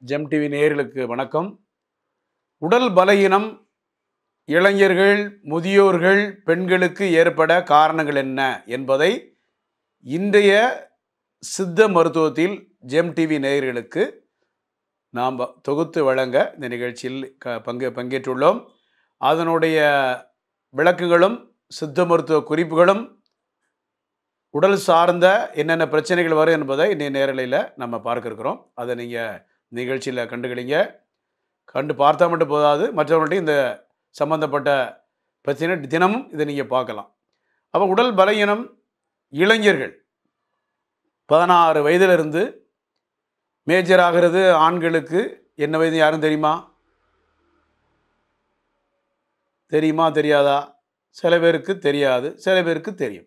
GeM TV நேயர்களுக்கு வணக்கம் உடல் பலகீனம் இளைஞர்கள் முதியோர்கள் பெண்களுக்கு ஏற்பட காரணங்கள் என்ன என்பதை இன்றைய சித்த மருத்துவத்தில் ஜெம் டிவி நேயர்களுக்கு நாம் தொகுத்து வழங்க இந்த நிகழ்ச்சியில் க பங்கு பங்கேற்றுள்ளோம் அதனுடைய விளக்குகளும் சித்த மருத்துவ குறிப்புகளும் உடல் சார்ந்த என்னென்ன பிரச்சனைகள் வரும் என்பதை இன்றைய நேரலையில் நம்ம பார்க்க இருக்கிறோம் அதை நீங்கள் நிகழ்ச்சியில் கண்டுகளிங்க கண்டு பார்த்தா மட்டும் போதாது மற்றவர்கள்ட்டையும் இந்த சம்பந்தப்பட்ட பிரச்சனை தினமும் இதை நீங்கள் பார்க்கலாம் அப்போ உடல் பலகீனம் இளைஞர்கள் பதினாறு வயதிலிருந்து மேஜர் ஆகிறது ஆண்களுக்கு என்ன வயது யாரும் தெரியுமா தெரியுமா தெரியாதா சில பேருக்கு தெரியாது சில பேருக்கு தெரியும்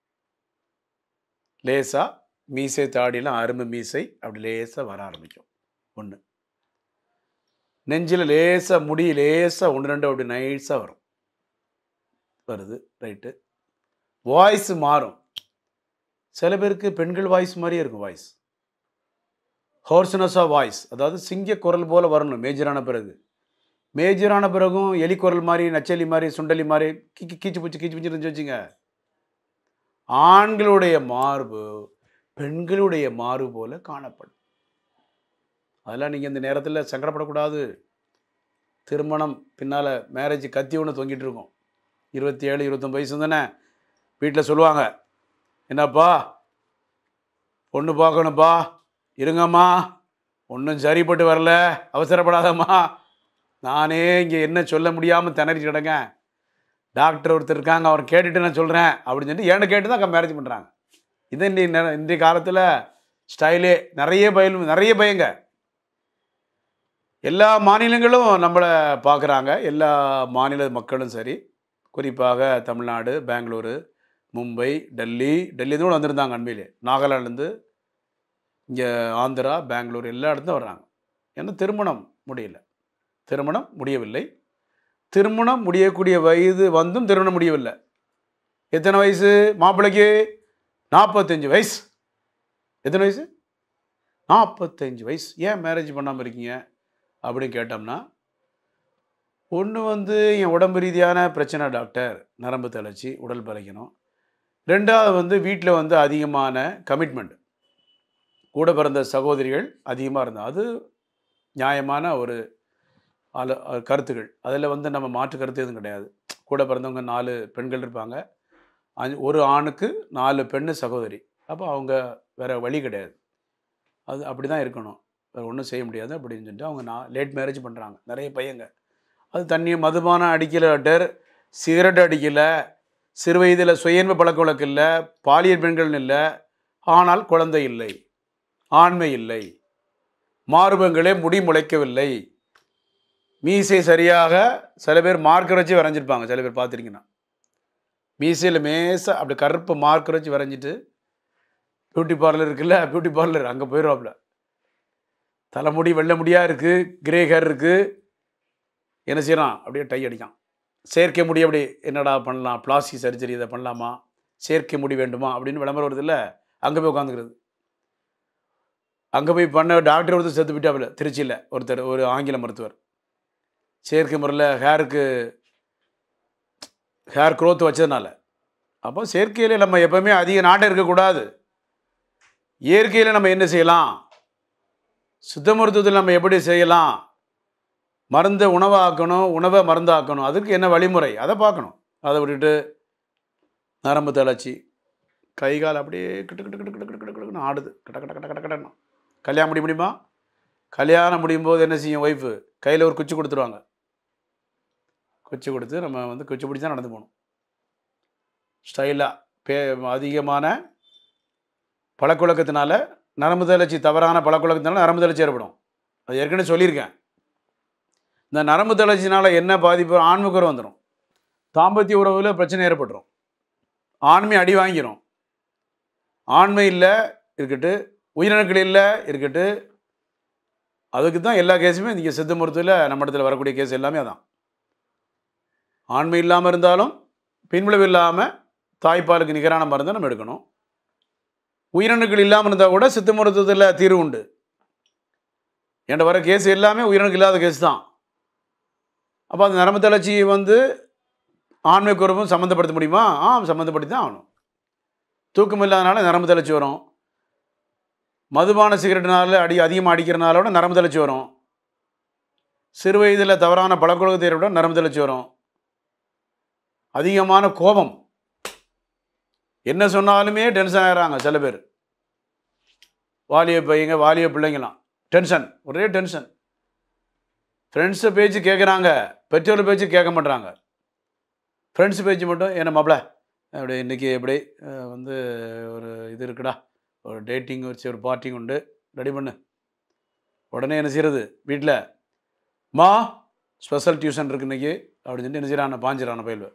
லேசாக மீசை தாடிலாம் அரும்பு மீசை அப்படி லேசாக வர ஆரம்பிக்கும் ஒன்று நெஞ்சில் லேசாக முடி லேசாக ஒன்று ரெண்டு அப்படி நைஸாக வரும் வருது ரைட்டு வாய்ஸ் மாறும் சில பேருக்கு பெண்கள் வாய்ஸ் மாதிரியே இருக்கும் வாய்ஸ் ஹோர்ஸ்னஸாக வாய்ஸ் அதாவது சிங்க குரல் போல் வரணும் மேஜரான பிறகு மேஜரான பிறகும் எலி குரல் மாதிரி நச்சலி மாதிரி சுண்டலி மாதிரி கீச்சு கீச்சு பூச்சி கீச்சு பூச்சி இருந்துச்சு வச்சுங்க ஆண்களுடைய மார்பு பெண்களுடைய மார்பு போல காணப்படும் அதெல்லாம் நீங்கள் இந்த நேரத்தில் சங்கடப்படக்கூடாது திருமணம் பின்னால் மேரேஜ் கத்தி ஒன்று தொங்கிட்டு இருக்கும் இருபத்தி ஏழு இருபத்தொம்பது வயசு தானே வீட்டில் சொல்லுவாங்க என்னப்பா பொண்ணு பார்க்கணுப்பா இருங்கம்மா ஒன்றும் சரிப்பட்டு வரல அவசரப்படாதம்மா நானே இங்கே என்ன சொல்ல முடியாமல் திணறி கிடங்க டாக்டர் ஒருத்தர் இருக்காங்க அவர் கேட்டுட்டு நான் சொல்கிறேன் அப்படின்னு சொல்லிட்டு ஏன்ட கேட்டு தான் மேரேஜ் பண்ணுறாங்க இது இன்றைய நே- இன்றைய காலத்தில் ஸ்டைலே நிறைய பயம் நிறைய பயங்க எல்லா மாநிலங்களும் நம்மளை பார்க்குறாங்க எல்லா மாநில மக்களும் சரி குறிப்பாக தமிழ்நாடு பெங்களூரு மும்பை டெல்லி டெல்லி கூட வந்திருந்தாங்க அண்மையிலே நாகாலாந்துலேருந்து இங்கே ஆந்திரா பெங்களூர் எல்லா இடத்தும் வர்றாங்க ஏன்னா திருமணம் முடியல திருமணம் முடியவில்லை திருமணம் முடியக்கூடிய வயது வந்தும் திருமணம் முடியவில்லை எத்தனை வயசு மாப்பிள்ளைக்கு நாற்பத்தஞ்சு வயசு எத்தனை வயசு நாற்பத்தஞ்சு வயசு ஏன் மேரேஜ் பண்ணாமல் இருக்கீங்க அப்படின்னு கேட்டோம்னா ஒன்று வந்து என் உடம்பு ரீதியான பிரச்சனை டாக்டர் நரம்பு தளர்ச்சி உடல் பலகீனம் ரெண்டாவது வந்து வீட்டில் வந்து அதிகமான கமிட்மெண்ட் கூட பிறந்த சகோதரிகள் அதிகமாக இருந்தால் அது நியாயமான ஒரு ஆலோ அஹ் கருத்துக்கள் அதில் வந்து நம்ம மாற்று கருத்து எதுவும் கிடையாது கூட பிறந்தவங்க நாலு பெண்கள் இருப்பாங்க அஞ்சு ஒரு ஆணுக்கு நாலு பெண்ணு சகோதரி அப்போ அவங்க வேறு வழி கிடையாது அது அப்படி தான் இருக்கணும் வேறு ஒன்றும் செய்ய முடியாது அப்படின்னு சொல்லிட்டு அவங்க நான் லேட் மேரேஜ் பண்ணுறாங்க நிறைய பையங்க அது தண்ணி மதுபானம் அடிக்கல டாக்டர் சிகரெட் அடிக்கல சிறு வயதில் சுயன்ப பழக்க வழக்கம் இல்லை பாலியல் பெண்கள் இல்லை ஆனால் குழந்தை இல்லை ஆண்மை இல்லை மார்பங்களே முடி முளைக்கவில்லை மீசை சரியாக சில பேர் மார்க்கர் வச்சு வரைஞ்சிருப்பாங்க சில பேர் பார்த்துருக்கீங்கன்னா மீசையில் மேசா அப்படி கருப்பு மார்க்கர் வச்சு வரைஞ்சிட்டு பியூட்டி பார்லர் இருக்குல்ல பியூட்டி பார்லர் அங்கே போயிடுவாப்புல தலைமுடி வெள்ளை முடியாக இருக்குது கிரே ஹேர் இருக்குது என்ன செய்யறான் அப்படியே டை அடிக்கான் செயற்கை முடி அப்படி என்னடா பண்ணலாம் பிளாஸ்டிக் சர்ஜரி இதை பண்ணலாமா செயற்கை முடி வேண்டுமா அப்படின்னு விளம்பரம் வருது இல்லை அங்கே போய் உட்காந்துக்கிறது அங்கே போய் பண்ண டாக்டர் ஒருத்தர் செத்து போயிட்டாப்புல திருச்சியில் ஒருத்தர் ஒரு ஆங்கில மருத்துவர் செயற்கை முறையில் ஹேருக்கு ஹேர் growth வச்சதுனால அப்போ செயற்கையில் நம்ம எப்போவுமே அதிக நாட்டம் இருக்கக்கூடாது இயற்கையில் நம்ம என்ன செய்யலாம் சுத்த மருத்துவத்தில் நம்ம எப்படி செய்யலாம் மருந்தை உணவாக்கணும் உணவை மருந்தாக்கணும் அதுக்கு என்ன வழிமுறை அதை பார்க்கணும் அதை விட்டுட்டு நரம்பு தளர்ச்சி கை கால் அப்படியே கிட்டு கிட்டு கிட்டு கிட்டு கிட்டு கிட்டு கிட்டுன்னு ஆடுது கட்ட கட்ட கட்ட கட்ட கட்டணும் கல்யாணம் முடிய முடியுமா கல்யாணம் முடியும் போது என்ன செய்யும் ஒய்ஃபு கையில் ஒரு குச்சி கொடுத்துருவாங்க குச்சி கொடுத்து நம்ம வந்து குச்சி பிடிச்சி தான் நடந்து போகணும் ஸ்டைலாக பே அதிகமான பழக்கவழக்கத்தினால நரம்பு தளர்ச்சி தவறான பழக்கவழக்கத்தினால நரம்பு தளர்ச்சி ஏற்படும் அது ஏற்கனவே சொல்லியிருக்கேன் இந்த நரம்பு தளர்ச்சினால் என்ன பாதிப்பு ஆண்முகரம் வந்துடும் தாம்பத்திய உறவில் பிரச்சனை ஏற்பட்டுரும் ஆண்மை அடி வாங்கிரும் ஆண்மை இல்லை இருக்கட்டு உயிரணுக்கள் இல்லை இருக்கட்டு அதுக்கு தான் எல்லா கேஸுமே இங்கே சித்த மருத்துவத்தில் நம்ம இடத்துல வரக்கூடிய கேஸ் எல்லாமே அதான் ஆண்மை இல்லாமல் இருந்தாலும் பின்விளைவு இல்லாமல் தாய்ப்பாலுக்கு நிகரான மருந்தை நம்ம எடுக்கணும் உயிரணுக்கள் இல்லாமல் இருந்தால் கூட சித்த மருத்துவத்தில் தீர்வு உண்டு என்கிட்ட வர கேஸ் எல்லாமே உயிரினுக்கு இல்லாத கேஸ் தான் அப்போ அந்த நரம்பு தளர்ச்சியை வந்து ஆண்மை குறைவும் சம்மந்தப்படுத்த முடியுமா ஆ சம்மந்தப்படுத்தி தான் ஆகணும் தூக்கம் இல்லாதனால நரம்பு தளர்ச்சி வரும் மதுபான சிகரெட்னால அடி அதிகமாக அடிக்கிறனால நரம்பு தளர்ச்சி வரும் சிறு வயதில் தவறான பழக்கொழுக்கத்தை விட நரம்பு தளர்ச்சி வரும் அதிகமான கோபம் என்ன சொன்னாலுமே டென்ஷன் ஆகிறாங்க சில பேர் வாலிய பையங்க வாலிய பிள்ளைங்களாம் டென்ஷன் ஒரே டென்ஷன் ஃப்ரெண்ட்ஸை பேச்சு கேட்குறாங்க பெற்றோர் பேச்சு கேட்க மாட்றாங்க ஃப்ரெண்ட்ஸ் பேச்சு மட்டும் என்ன மாப்பிள அப்படி இன்றைக்கி எப்படி அஹ், வந்து ஒரு இது இருக்குடா ஒரு டேட்டிங் வச்சு ஒரு பார்ட்டிங் உண்டு ரெடி பண்ணு உடனே என்ன செய்கிறது வீட்டில் மா ஸ்பெஷல் டியூஷன் இருக்கு இன்னைக்கு அப்படின்னு சொல்லிட்டு என்ன செய்கிறான் பாஞ்சிடறான பயில்வை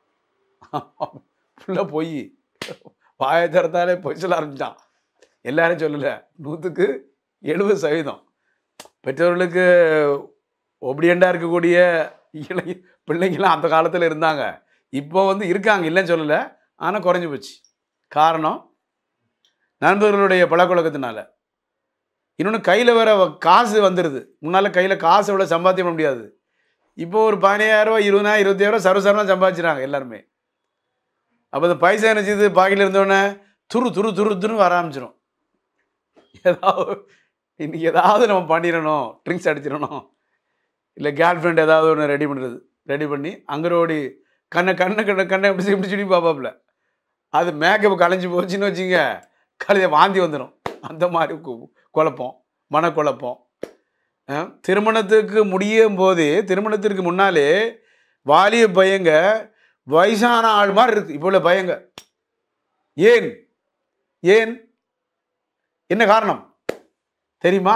ஃபுல்லாக போய் வாயை திறத்தாலே பொய் சொல்ல ஆரம்பிச்சிட்டான் எல்லாரும் சொல்லலை நூற்றுக்கு எழுபது சதவீதம் பெற்றோர்களுக்கு ஒபிடியண்டாக இருக்கக்கூடிய இளை பிள்ளைங்களாம் அந்த காலத்தில் இருந்தாங்க இப்போ வந்து இருக்காங்க இல்லைன்னு சொல்லலை ஆனால் குறைஞ்சி போச்சு காரணம் நண்பர்களுடைய பழக்கவழக்கத்தினால இன்னொன்று கையில் வேற வ- காசு வந்துடுது முன்னால் கையில் காசு இவ்வளோ சம்பாத்தியம் பண்ண முடியாது இப்போ ஒரு பதினையாயிரரூவா இருபதாயிரம் இருபத்தாயிரம் சர்வசரமாக சம்பாதிச்சிட்டாங்க எல்லாருமே அப்போ இந்த பைசா என்ன செய்யுது பாக்கெட்டில் இருந்தோடனே துரு துரு துரு துருன்னு வர ஆரம்பிச்சிடும் ஏதாவது இன்னைக்கு ஏதாவது நம்ம பண்ணிடணும் ட்ரிங்க்ஸ் அடிச்சிடணும் இல்லை கேர்ள் ஃப்ரெண்ட் ஏதாவது ஒன்று ரெடி பண்ணுறது ரெடி பண்ணி அங்கரோடி கண்ணை கண்ணை கண்ணை கண்ணை இப்படி இப்படி சுடி பார்ப்பாப்புல அது மேக்கப் கலைஞ்சு போச்சுன்னு வச்சுங்க கலைய வாந்தி வந்துடும் அந்த மாதிரி கு- குழப்பம் மனக்குழப்பம் அஹ், திருமணத்துக்கு முடியும் போதே திருமணத்திற்கு முன்னாலே வாலிய பையங்க வயசான ஆள் மாதிரி இருக்கு இப்போ உள்ள பையங்க ஏன் ஏன் என்ன காரணம் தெரியுமா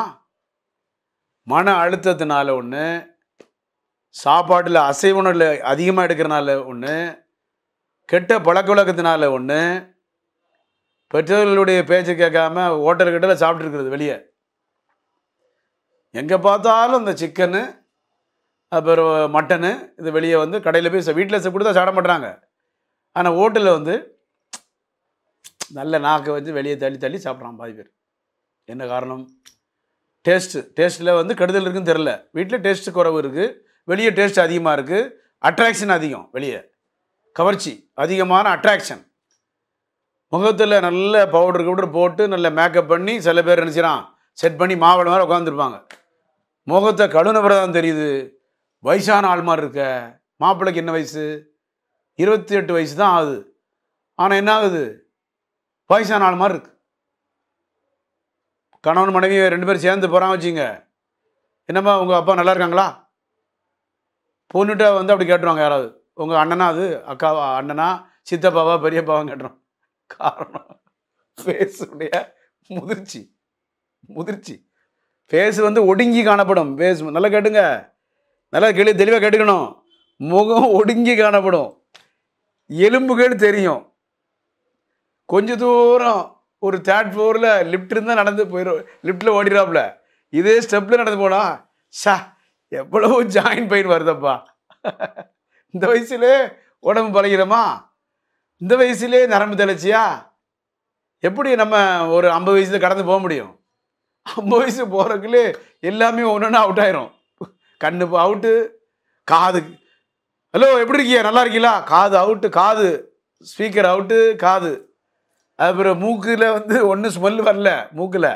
மன அழுத்தத்தினால ஒன்று சாப்பாட்டில் அசைவ உணவில் அதிகமாக எடுக்கிறனால ஒன்று கெட்ட பழக்க வழக்கத்தினால ஒன்று பெற்றோர்களுடைய பேச்சை கேட்காம ஹோட்டல் கிட்டல சாப்பிட்ருக்கிறது வெளியே எங்கே பார்த்தாலும் இந்த சிக்கனு அப்புறம் மட்டனு இது வெளியே வந்து கடையில் போய் வீட்டில் கொடுத்தா சாப்பிட மாட்றாங்க ஆனால் ஹோட்டலில் வந்து நல்ல நாக்கை வச்சு வெளியே தள்ளி தள்ளி சாப்பிட்றான் பாதி பேர் என்ன காரணம் டேஸ்ட்டு டேஸ்ட்டில் வந்து கெடுதல் இருக்குன்னு தெரில வீட்டில் டேஸ்ட்டு குறைவு இருக்குது வெளியே டேஸ்ட் அதிகமாக இருக்குது அட்ராக்ஷன் அதிகம் வெளியே கவர்ச்சி அதிகமான அட்ராக்ஷன் முகத்தில் நல்ல பவுடர் கவுடர் போட்டு நல்ல மேக்கப் பண்ணி சில பேர் நினச்சிடான் செட் பண்ணி மாவளம் மாதிரி உட்காந்துருப்பாங்க முகத்தை கழுன தான் தெரியுது வயசான ஆள் மாதிரி இருக்க மாப்பிள்ளைக்கு என்ன வயசு இருபத்தி எட்டு வயசு தான் ஆகுது ஆனால் என்ன ஆகுது வயசான ஆள் மாதிரி இருக்கு கணவன் மனைவி ரெண்டு பேரும் சேர்ந்து போகிறாங்க வச்சுங்க என்னம்மா உங்கள் அப்பா நல்லா இருக்காங்களா பொண்ணுகிட்ட வந்து அப்படி கேட்டுருவாங்க யாராவது உங்கள் அண்ணனா அது அக்காவா அண்ணனா சித்தப்பாவா பெரியப்பாவா கேட்டுரும் காரணம் ஃபேஸுடைய முதிர்ச்சி முதிர்ச்சி ஃபேஸ் வந்து ஒடுங்கி காணப்படும் ஃபேஸ் நல்லா கேட்டுங்க நல்லா கேள்வி தெளிவாக கேட்டுக்கணும் முகம் ஒடுங்கி காணப்படும் எலும்புகள் தெரியும் கொஞ்ச தூரம் ஒரு தேர்ட் ஃப்ளோரில் லிஃப்ட் இருந்தால் நடந்து போயிடும் லிஃப்ட்டில் ஓடிடுறாப்புல இதே ஸ்டெப்பில் நடந்து போனா ஷா எவ்வளவோ ஜாயின் பெயின் வருதப்பா இந்த வயசுலே உடம்பு பழகிறோமா இந்த வயசுலே நரம்பு தளர்ச்சியா எப்படி நம்ம ஒரு ஐம்பது வயசுல கடந்து போக முடியும் ஐம்பது வயசு போகிறதுக்குள்ளே எல்லாமே ஒன்று ஒன்று அவுட் ஆயிரும் கண்ணு அவுட்டு காது ஹலோ எப்படி இருக்கீங்க நல்லா இருக்கீங்களா காது அவுட்டு காது ஸ்பீக்கர் அவுட்டு காது அப்புறம் மூக்கில் வந்து ஒன்றும் ஸ்மெல் வரல மூக்கில்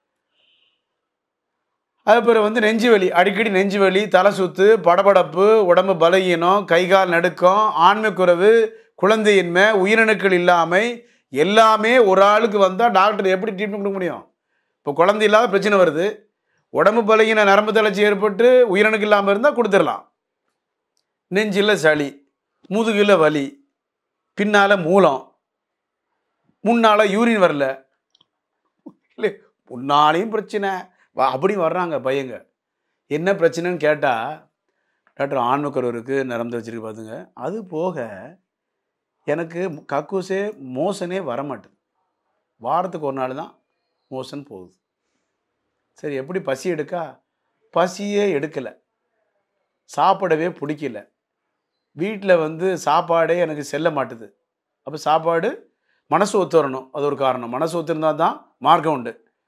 அதுக்கப்புறம் வந்து நெஞ்சு வலி அடிக்கடி நெஞ்சு வலி தலை சுத்து படபடப்பு உடம்பு பலகீனம் கை கால் நடுக்கம் ஆண்மை குறைவு குழந்தையின்மை உயிரணுக்கள் இல்லாமை எல்லாமே ஒரு ஆளுக்கு வந்தால் டாக்டர் எப்படி ட்ரீட்மெண்ட் கொடுக்க முடியும் இப்போ குழந்தை இல்லாத பிரச்சனை வருது உடம்பு பலகீன நரம்பு தளர்ச்சி ஏற்பட்டு உயிரணுக்கு இல்லாமல் இருந்தால் கொடுத்துடலாம் நெஞ்சில் சளி முதுகில் வலி பின்னால் மூலம் முன்னால் யூரின் வரல இல்லை முன்னாலையும் பிரச்சனை வா அப்படி வர்றாங்க பையங்க என்ன பிரச்சனைன்னு கேட்டால் டாக்டர் ஆண்மக்குறவருக்கு நரம்பு வச்சிருக்கு பார்த்துங்க அது போக எனக்கு கக்கூசே மோசனே வரமாட்டுது வாரத்துக்கு ஒரு நாள் தான் மோசன் போகுது சரி எப்படி பசி எடுக்கா பசியே எடுக்கலை சாப்பிடவே பிடிக்கல வீட்டில் வந்து சாப்பாடே எனக்கு செல்ல மாட்டுது அப்போ சாப்பாடு மனசு ஒத்து வரணும் அது ஒரு காரணம் மனசு ஒத்து இருந்தால் தான் மார்க்கம் உண்டு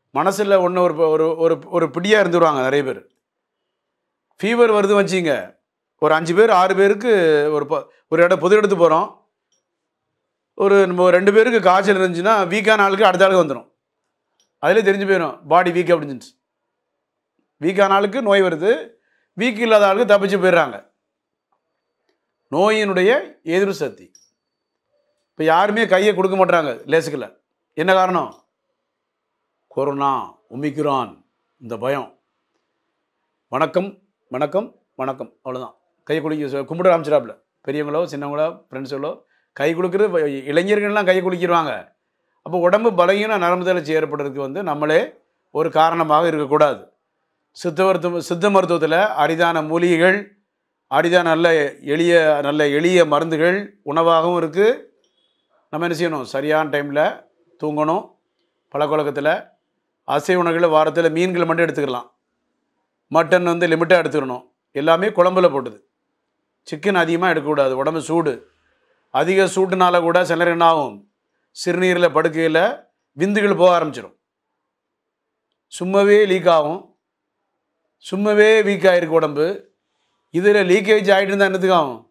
மனசில் ஒன்று ஒரு ஒரு ஒரு ஒரு பிடியாக இருந்துருவாங்க நிறைய பேர் ஃபீவர் வருது வச்சிங்க ஒரு அஞ்சு பேர் ஆறு பேருக்கு ஒரு ப- ஒரு இடம் பொது எடுத்து போகிறோம் ஒரு நம்ம ஒரு ரெண்டு பேருக்கு காய்ச்சல் இருந்துச்சுன்னா வீக்கான ஆளுக்கு அடுத்த ஆளுக்கு வந்துடும் அதிலே தெரிஞ்சு போயிடும் பாடி வீக் அப்படின்னு வீக்கான ஆளுக்கு நோய் வருது வீக் இல்லாத ஆளுக்கு தப்பிச்சு போயிடுறாங்க நோயினுடைய எதிர்ப்பு சக்தி இப்போ யாருமே கையை கொடுக்க மாட்றாங்க லேசுக்கில் என்ன காரணம் கொரோனா ஒமிக்ரான் இந்த பயம் வணக்கம் வணக்கம் வணக்கம் அவ்வளோதான் கை குளிக்க கும்பிட ஆரம்பிச்சிடாப்புல பெரியவங்களோ சின்னவங்களோ ஃப்ரெண்ட்ஸுகளோ கை கொடுக்குறது வ- இளைஞர்கள்லாம் கை குளிக்கிறாங்க அப்போ உடம்பு பலகீன நரம்பு தளர்ச்சி ஏற்படுறதுக்கு வந்து நம்மளே ஒரு காரணமாக இருக்கக்கூடாது சித்த மருத்துவ சித்த மருத்துவத்தில் அரிதான மூலிகைகள் அரிதான நல்ல எளிய நல்ல எளிய மருந்துகள் உணவாகவும் இருக்குது நம்ம என்ன செய்யணும் சரியான டைமில் தூங்கணும் பழக்கவழக்கத்தில் அசைவ உணவுகளை வாரத்தில் மீன்கள் மட்டும் எடுத்துக்கலாம் மட்டன் வந்து லிமிட்டாக எடுத்துக்கணும் எல்லாமே குழம்புல போட்டது சிக்கன் அதிகமாக எடுக்கக்கூடாது உடம்பு சூடு அதிக சூட்டுனால கூட சிலர் என்ன ஆகும் சிறுநீரில் படுக்கையில் விந்துகள் போக ஆரம்பிச்சிடும் சும்மாவே லீக் ஆகும் சும்மாவே வீக் ஆகிருக்கு உடம்பு இதில் லீக்கேஜ் ஆகிட்டு இருந்தால் என்னத்துக்கு ஆகும்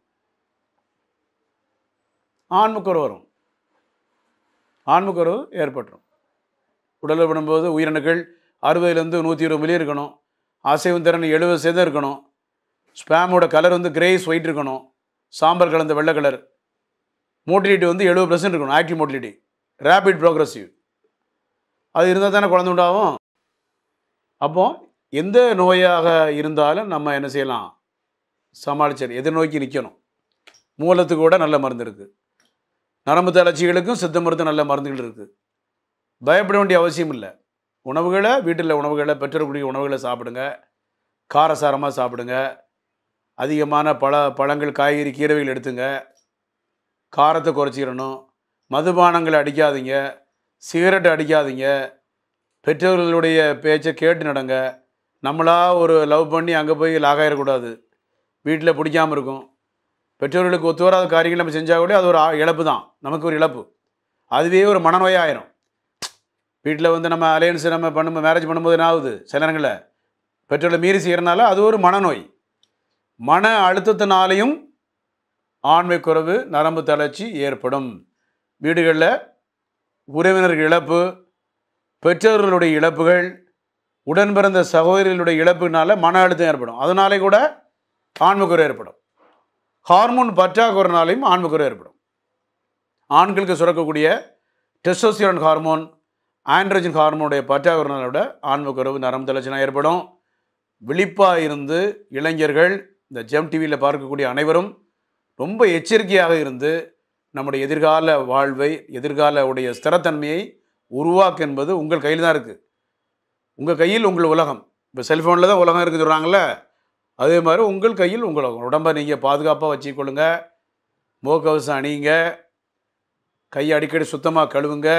ஆண்முக்குறவு வரும் ஆண்முக்குறவு ஏற்பட்டுரும் உடலில் விடும்போது உயிரணுக்கள் அறுபதுலேருந்து நூற்றி இருபது மில்லியன் இருக்கணும் அசைவும் திறன் எழுபது சதவீதம் இருக்கணும் ஸ்பேமோட கலர் வந்து கிரேஸ் ஒயிட் இருக்கணும் சாம்பல் கலந்த வெள்ளை கலர் மோட்டிலிட்டி வந்து எழுபது பர்சன்ட் இருக்கணும் ஆக்டிவ் மோட்டிலிட்டி ரேபிட் ப்ரோக்ரஸிவ் அது இருந்தால் தானே குழந்தை உண்டாகும் அப்போ எந்த நோயாக இருந்தாலும் நம்ம என்ன செய்யலாம் சமாளிச்சு எதிர்நோக்கி நிற்கணும் மூலத்துக்கு கூட நல்ல மருந்து இருக்குது நரம்பு தளர்ச்சிகளுக்கும் சித்த மருந்து நல்ல மருந்துகள் இருக்குது பயப்பட வேண்டிய அவசியம் இல்லை உணவுகளை வீட்டில் உணவுகளை பெற்றக்கூடிய உணவுகளை சாப்பிடுங்க காரசாரமாக சாப்பிடுங்க அதிகமான பழ பழங்கள் காய்கறி கீரைகள் எடுத்துங்க காரத்தை குறைச்சிடணும் மதுபானங்களை அடிக்காதீங்க சிகரெட் அடிக்காதீங்க பெற்றோர்களுடைய பேச்சை கேட்டு நடங்க நம்மளா ஒரு லவ் பண்ணி அங்கே போய் லாகாயிடக்கூடாது வீட்டில் பிடிக்காம இருக்கும் பெற்றோர்களுக்கு ஒத்து வராத காரியங்கள் நம்ம செஞ்சால் கூட அது ஒரு ஆ- இழப்பு தான் நமக்கு ஒரு இழப்பு அதுவே ஒரு மனநோயாயிரும் வீட்டில் வந்து நம்ம அலையன்ஸ் நம்ம பண்ணும் மேரேஜ் பண்ணும்போது என்ன ஆகுது சில நேரங்களில் பெற்றோர்களை மீறி செய்கிறனால அது ஒரு மனநோய் மன அழுத்தத்தினாலையும் ஆண்மை குறைவு நரம்பு தளர்ச்சி ஏற்படும் வீடுகளில் உறவினர்கள் இழப்பு பெற்றோர்களுடைய இழப்புகள் உடன் பிறந்த சகோதரிகளுடைய இழப்புனால மன அழுத்தம் ஏற்படும் அதனாலே கூட ஆண்மைக்குறை ஏற்படும் ஹார்மோன் பற்றாக்குறைனாலையும் ஆண்மைக்குறை ஏற்படும் ஆண்களுக்கு சுரக்கக்கூடிய டெஸ்டோஸ்டிரான் ஹார்மோன் ஆண்ட்ரஜன் ஹார்மோனுடைய பற்றாக்குறைனால விட ஆண்மைக்குறைவு நரம்பு தளர்ச்சினா ஏற்படும் விழிப்பாக இருந்து இளைஞர்கள் இந்த ஜெம் டிவியில் பார்க்கக்கூடிய அனைவரும் ரொம்ப எச்சரிக்கையாக இருந்து நம்முடைய எதிர்கால வாழ்வை எதிர்கால உடைய ஸ்திரத்தன்மையை உருவாக்கு என்பது உங்கள் கையில் தான் இருக்குது உங்கள் கையில் உங்கள் உலகம் இப்போ செல்ஃபோனில் தான் உலகம் இருக்குது சொல்கிறாங்களே அதே மாதிரி உங்கள் கையில் உங்கள் உலகம் உடம்பை நீங்கள் பாதுகாப்பாக வச்சுக்கொள்ளுங்க முகக்கவசம் அணியுங்க கையை அடிக்கடி சுத்தமாக கழுவுங்க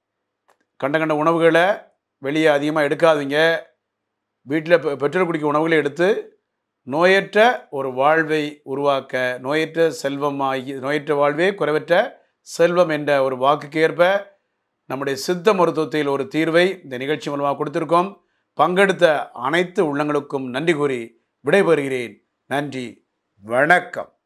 கண்ட கண்ட உணவுகளை வெளியே அதிகமாக எடுக்காதீங்க வீட்டில் பெ- பெற்றோர் குடிக்க உணவுகளை எடுத்து நோயற்ற ஒரு வாழ்வை உருவாக்க நோயற்ற செல்வமாகி நோயற்ற வாழ்வே குறைவற்ற செல்வம் என்ற ஒரு வாக்குக்கு ஏற்ப நம்முடைய சித்த மருத்துவத்தில் ஒரு தீர்வை இந்த நிகழ்ச்சி மூலமாக கொடுத்திருக்கோம் பங்கெடுத்த அனைத்து உள்ளங்களுக்கும் நன்றி கூறி விடைபெறுகிறேன் நன்றி வணக்கம்